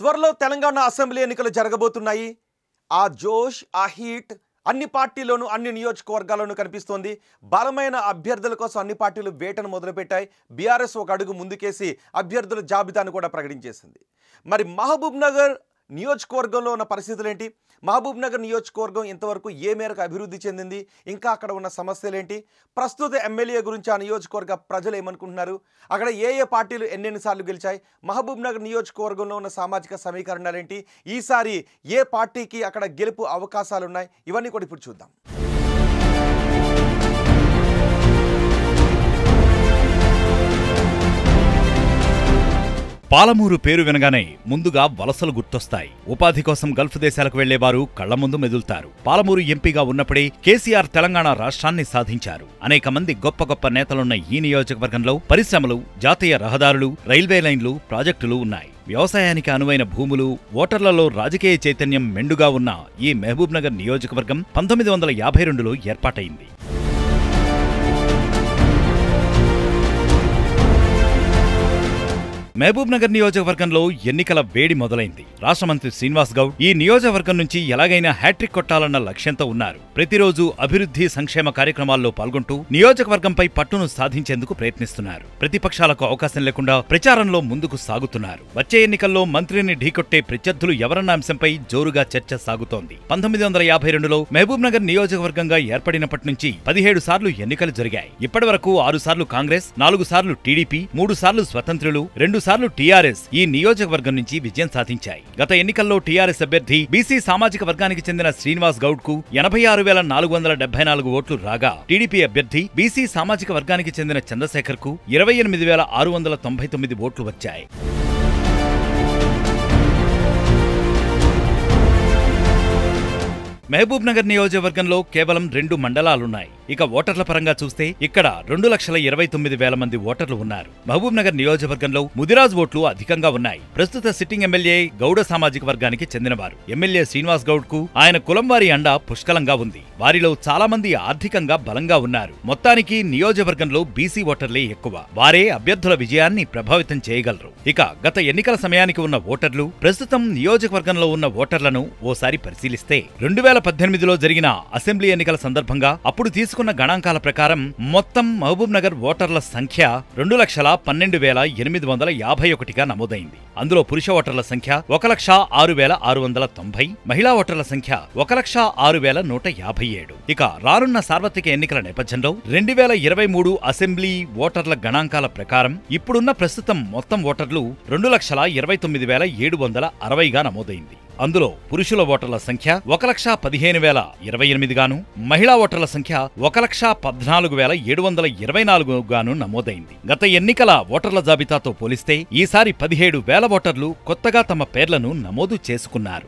త్వరలో తెలంగాణ అసెంబ్లీ ఎన్నికలు జరగబోతున్నాయి ఆ జోష్ ఆ హీట్ అన్ని పార్టీలోనూ అన్ని నియోజకవర్గాల్లోనూ కనిపిస్తోంది బలమైన అభ్యర్థుల కోసం అన్ని పార్టీలు వేటను మొదలుపెట్టాయి బీఆర్ఎస్ ఒక అడుగు ముందుకేసి అభ్యర్థుల జాబితాను కూడా ప్రకటించేసింది మరి మహబూబ్ నగర్ నియోజకవర్గంలో ఉన్న పరిస్థితులు ఏంటి మహబూబ్ నగర్ నియోజకవర్గం ఇంతవరకు ఏ మేరకు అభివృద్ధి చెందింది ఇంకా అక్కడ ఉన్న సమస్యలు ఏంటి ప్రస్తుత ఎమ్మెల్యే గురించి ఆ నియోజకవర్గ ప్రజలు ఏమనుకుంటున్నారు అక్కడ ఏ ఏ పార్టీలు ఎన్నెన్నిసార్లు గెలిచాయి మహబూబ్ నగర్ నియోజకవర్గంలో ఉన్న సామాజిక సమీకరణాలు ఏంటి ఈసారి ఏ పార్టీకి అక్కడ గెలుపు అవకాశాలు ఉన్నాయి ఇవన్నీ కూడా ఇప్పుడు చూద్దాం పాలమూరు పేరు వినగానే ముందుగా వలసలు గుర్తొస్తాయి ఉపాధి కోసం గల్ఫ్ దేశాలకు వెళ్లేవారు కళ్ల ముందు మెదులుతారు పాలమూరు ఎంపీగా ఉన్నప్పుడే కేసీఆర్ తెలంగాణ రాష్ట్రాన్ని సాధించారు అనేక మంది గొప్ప గొప్ప నేతలున్న ఈ నియోజకవర్గంలో పరిశ్రమలు జాతీయ రహదారులు రైల్వే లైన్లు ప్రాజెక్టులు ఉన్నాయి వ్యవసాయానికి అనువైన భూములు ఓటర్లలో రాజకీయ చైతన్యం మెండుగా ఉన్న ఈ మహబూబ్ నగర్ నియోజకవర్గం పంతొమ్మిది వందల యాభై రెండులో ఏర్పాటైంది మహబూబ్ నగర్ నియోజకవర్గంలో ఎన్నికల వేడి మొదలైంది రాష్ట్ర మంత్రి శ్రీనివాస్ గౌడ్ ఈ నియోజకవర్గం నుంచి ఎలాగైనా హ్యాట్రిక్ కొట్టాలన్న లక్ష్యంతో ఉన్నారు ప్రతిరోజు అభివృద్ధి సంక్షేమ కార్యక్రమాల్లో పాల్గొంటూ నియోజకవర్గంపై పట్టును సాధించేందుకు ప్రయత్నిస్తున్నారు ప్రతిపక్షాలకు అవకాశం లేకుండా ప్రచారంలో ముందుకు సాగుతున్నారు వచ్చే ఎన్నికల్లో మంత్రిని ఢీకొట్టే ప్రత్యర్థులు ఎవరన్న అంశంపై జోరుగా చర్చ సాగుతోంది పంతొమ్మిది వందల యాభై రెండులో మహబూబ్ నగర్ నియోజకవర్గంగా ఏర్పడినప్పటి నుంచి పదిహేడు సార్లు ఎన్నికలు జరిగాయి ఇప్పటి వరకు ఆరు సార్లు కాంగ్రెస్ నాలుగు సార్లు టీడీపీ మూడు సార్లు స్వతంత్రులు రెండు సార్లు టీఆర్ఎస్ ఈ నియోజకవర్గం నుంచి విజయం సాధించాయి గత ఎన్నికల్లో టీఆర్ఎస్ అభ్యర్థి బీసీ సామాజిక వర్గానికి చెందిన శ్రీనివాస్ గౌడ్ కు ఎనభై ఆరు వేల నాలుగు వందల డెబ్బై నాలుగు ఓట్లు రాగా టీడీపీ అభ్యర్థి బీసీ సామాజిక వర్గానికి చెందిన చంద్రశేఖర్ కు ఇరవై ఎనిమిది వేల ఆరు వందల తొంభై తొమ్మిది ఓట్లు వచ్చాయి మహబూబ్ నగర్ నియోజకవర్గంలో కేవలం రెండు మండలాలున్నాయి ఇక ఓటర్ల పరంగా చూస్తే ఇక్కడ రెండు లక్షల ఇరవై తొమ్మిది వేల మంది ఓటర్లు ఉన్నారు మహబూబ్ నగర్ నియోజకవర్గంలో ముదిరాజ్ ఓట్లు అధికంగా ఉన్నాయి ప్రస్తుత సిట్టింగ్ ఎమ్మెల్యే గౌడ సామాజిక వర్గానికి చెందినవారు ఎమ్మెల్యే శ్రీనివాస్ గౌడ్ కు ఆయన కులం వారి అండ పుష్కలంగా ఉంది వారిలో చాలా మంది ఆర్థికంగా బలంగా ఉన్నారు మొత్తానికి నియోజకవర్గంలో బీసీ ఓటర్లే ఎక్కువ వారే అభ్యర్థుల విజయాన్ని ప్రభావితం చేయగలరు ఇక గత ఎన్నికల సమయానికి ఉన్న ఓటర్లు ప్రస్తుతం నియోజకవర్గంలో ఉన్న ఓటర్లను ఓసారి పరిశీలిస్తే రెండు వేల పద్దెనిమిదిలో జరిగిన అసెంబ్లీ ఎన్నికల సందర్భంగా అప్పుడు తీసుకున్న గణాంకాల ప్రకారం మొత్తం మహబూబ్ నగర్ ఓటర్ల సంఖ్య రెండు లక్షల పన్నెండు వేల ఎనిమిది వందల యాభై ఒకటిగా నమోదైంది అందులో పురుష ఓటర్ల సంఖ్య ఒక లక్ష ఆరు వేల ఆరు వందల తొంభై మహిళా ఓటర్ల సంఖ్య ఒక లక్ష ఆరు వేల నూట యాభై ఏడు ఇక రానున్న సార్వత్రిక ఎన్నికల నేపథ్యంలో రెండు వేల ఇరవై మూడు అసెంబ్లీ ఓటర్ల గణాంకాల ప్రకారం ఇప్పుడున్న ప్రస్తుతం మొత్తం ఓటర్లు రెండు లక్షల ఇరవై తొమ్మిది వేల ఏడు వందల అరవైగా నమోదైంది అందులో పురుషుల ఓటర్ల సంఖ్య ఒక లక్ష పదిహేను వేల ఇరవై ఎనిమిది గాను మహిళా ఓటర్ల సంఖ్య ఒక లక్ష పద్నాలుగు వేల ఏడు వందల ఇరవై నాలుగు గాను నమోదైంది గత ఎన్నికల ఓటర్ల జాబితాతో పోలిస్తే ఈసారి పదిహేడు వేల ఓటర్లు కొత్తగా తమ పేర్లను నమోదు చేసుకున్నారు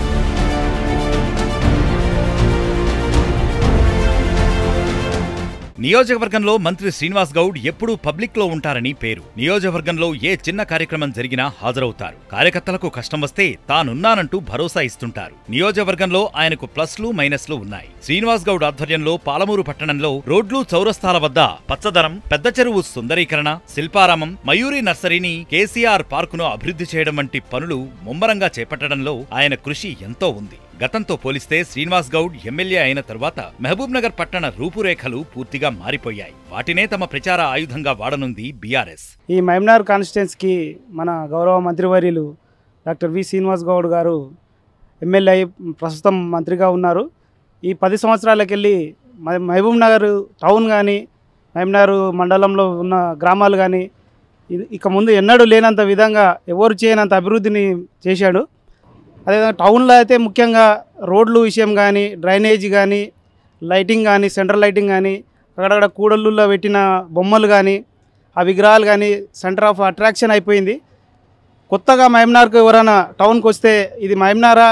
నియోజకవర్గంలో మంత్రి శ్రీనివాస్ గౌడ్ ఎప్పుడూ పబ్లిక్ లో ఉంటారని పేరు నియోజకవర్గంలో ఏ చిన్న కార్యక్రమం జరిగినా హాజరవుతారు కార్యకర్తలకు కష్టం వస్తే తానున్నానంటూ భరోసా ఇస్తుంటారు నియోజకవర్గంలో ఆయనకు ప్లస్లు మైనస్లు ఉన్నాయి శ్రీనివాస్ గౌడ్ ఆధ్వర్యంలో పాలమూరు పట్టణంలో రోడ్లు చౌరస్తాల వద్ద పచ్చదనం పెద్ద చెరువు సుందరీకరణ శిల్పారామం మయూరి నర్సరీని కేసీఆర్ పార్కును అభివృద్ధి చేయడం వంటి పనులు ముమ్మరంగా చేపట్టడంలో ఆయన కృషి ఎంతో ఉంది గతంతో పోలిస్తే శ్రీనివాస్ గౌడ్ ఎమ్మెల్యే అయిన తరువాత మహబూబ్ నగర్ పట్టణ రూపురేఖలు పూర్తిగా మారిపోయాయి వాటినే తమ ప్రచార ఆయుధంగా వాడనుంది బీఆర్ఎస్ ఈ మైమ్నార్ కాన్స్టిట్యున్సీకి మన గౌరవ మంత్రివర్యులు డాక్టర్ వి శ్రీనివాస్ గౌడ్ గారు ఎమ్మెల్యే అయి ప్రస్తుతం మంత్రిగా ఉన్నారు ఈ పది సంవత్సరాలకెళ్ళి మ- మహబూబ్ నగర్ టౌన్ కానీ మహబూబ్నగర్ మండలంలో ఉన్న గ్రామాలు కానీ ఇ- ఇక ముందు ఎన్నడూ లేనంత విధంగా ఎవరు చేయనంత అభివృద్ధిని చేశాడు అదేవిధంగా టౌన్లో అయితే ముఖ్యంగా రోడ్లు విషయం కానీ డ్రైనేజ్ కానీ లైటింగ్ కానీ సెంట్రల్ లైటింగ్ కానీ అక్కడక్కడ కూడళ్ళల్లో పెట్టిన బొమ్మలు కానీ ఆ విగ్రహాలు కానీ సెంటర్ ఆఫ్ అట్రాక్షన్ అయిపోయింది కొత్తగా మహమ్నార్కు ఎవరైనా టౌన్కి వస్తే ఇది మహమ్నారా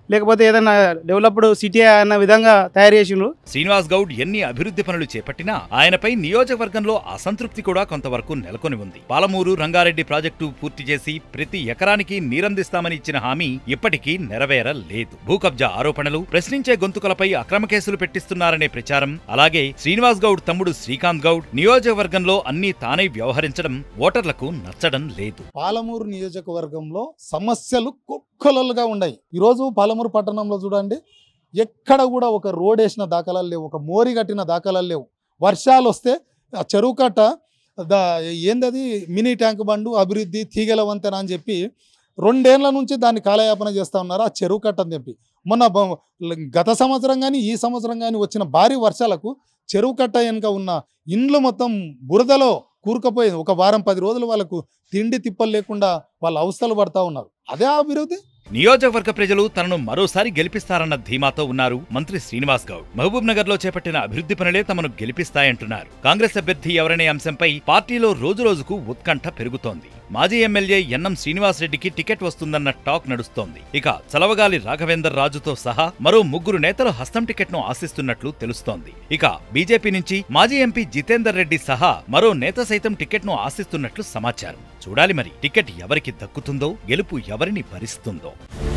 లేకపోతే ఏదైనా డెవలప్డ్ సిటీ అన్న విధంగా తయారు చేసిండ్రు శ్రీనివాస్ గౌడ్ ఎన్ని అభివృద్ధి పనులు చేపట్టినా ఆయనపై నియోజకవర్గంలో అసంతృప్తి కూడా కొంతవరకు నెలకొని ఉంది పాలమూరు రంగారెడ్డి ప్రాజెక్టు పూర్తి చేసి ప్రతి ఎకరానికి నీరందిస్తామని ఇచ్చిన హామీ ఇప్పటికీ నెరవేరలేదు భూ కబ్జా ఆరోపణలు ప్రశ్నించే గొంతుకలపై అక్రమ కేసులు పెట్టిస్తున్నారనే ప్రచారం అలాగే శ్రీనివాస్ గౌడ్ తమ్ముడు శ్రీకాంత్ గౌడ్ నియోజకవర్గంలో అన్నీ తానై వ్యవహరించడం ఓటర్లకు నచ్చడం లేదు పాలమూరు నియోజకవర్గంలో సమస్యలు కుక్కలలుగా ఉన్నాయి ఈరోజు పాలమూరు పట్టణంలో చూడండి ఎక్కడ కూడా ఒక రోడ్ వేసిన దాఖలాలు లేవు ఒక మోరి కట్టిన దాఖలాలు లేవు వర్షాలు వస్తే ఆ చెరువు కట్ట దా ఏందది మినీ ట్యాంక్ బండు అభివృద్ధి తీగల వంతెన అని చెప్పి రెండేళ్ల నుంచి దాన్ని కాలయాపన చేస్తూ ఉన్నారు ఆ చెరువు కట్ట అని చెప్పి మొన్న బ- గత సంవత్సరం కానీ ఈ సంవత్సరం కానీ వచ్చిన భారీ వర్షాలకు చెరువు కట్ట వెనుక ఉన్న ఇండ్లు మొత్తం బురదలో కూరుకుపోయింది ఒక వారం పది రోజులు వాళ్ళకు తిండి తిప్పలు లేకుండా వాళ్ళ అవస్థలు పడతా ఉన్నారు అదే అభివృద్ధి నియోజకవర్గ ప్రజలు తనను మరోసారి గెలిపిస్తారన్న ధీమాతో ఉన్నారు మంత్రి శ్రీనివాస్ గౌడ్ మహబూబ్ నగర్ లో చేపట్టిన అభివృద్ధి పనులే తమను గెలిపిస్తాయంటున్నారు కాంగ్రెస్ అభ్యర్థి ఎవరనే అంశంపై పార్టీలో రోజురోజుకు ఉత్కంఠ పెరుగుతోంది మాజీ ఎమ్మెల్యే ఎన్నం శ్రీనివాస్ రెడ్డికి టికెట్ వస్తుందన్న టాక్ నడుస్తోంది ఇక చలవగాలి రాఘవేందర్ రాజుతో సహా మరో ముగ్గురు నేతలు హస్తం టికెట్ను ఆశిస్తున్నట్లు తెలుస్తోంది ఇక బీజేపీ నుంచి మాజీ ఎంపీ జితేందర్ రెడ్డి సహా మరో నేత సైతం టికెట్ను ఆశిస్తున్నట్లు సమాచారం చూడాలి మరి టికెట్ ఎవరికి దక్కుతుందో గెలుపు ఎవరిని భరిస్తుందో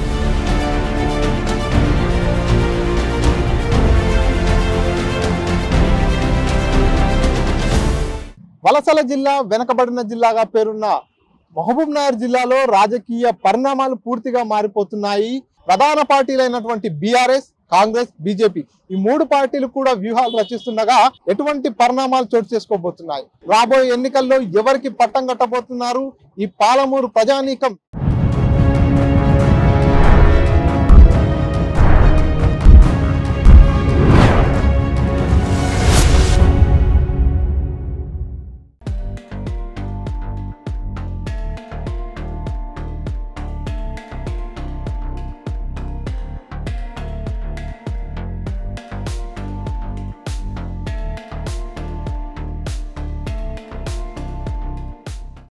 వలసల జిల్లా వెనకబడిన జిల్లాగా పేరున్న మహబూబ్ నగర్ జిల్లాలో రాజకీయ పరిణామాలు పూర్తిగా మారిపోతున్నాయి ప్రధాన పార్టీలైనటువంటి బీఆర్ఎస్ కాంగ్రెస్ బీజేపీ ఈ మూడు పార్టీలు కూడా వ్యూహాలు రచిస్తుండగా ఎటువంటి పరిణామాలు చోటు చేసుకోబోతున్నాయి రాబోయే ఎన్నికల్లో ఎవరికి పట్టం కట్టబోతున్నారు ఈ పాలమూరు ప్రజానీకం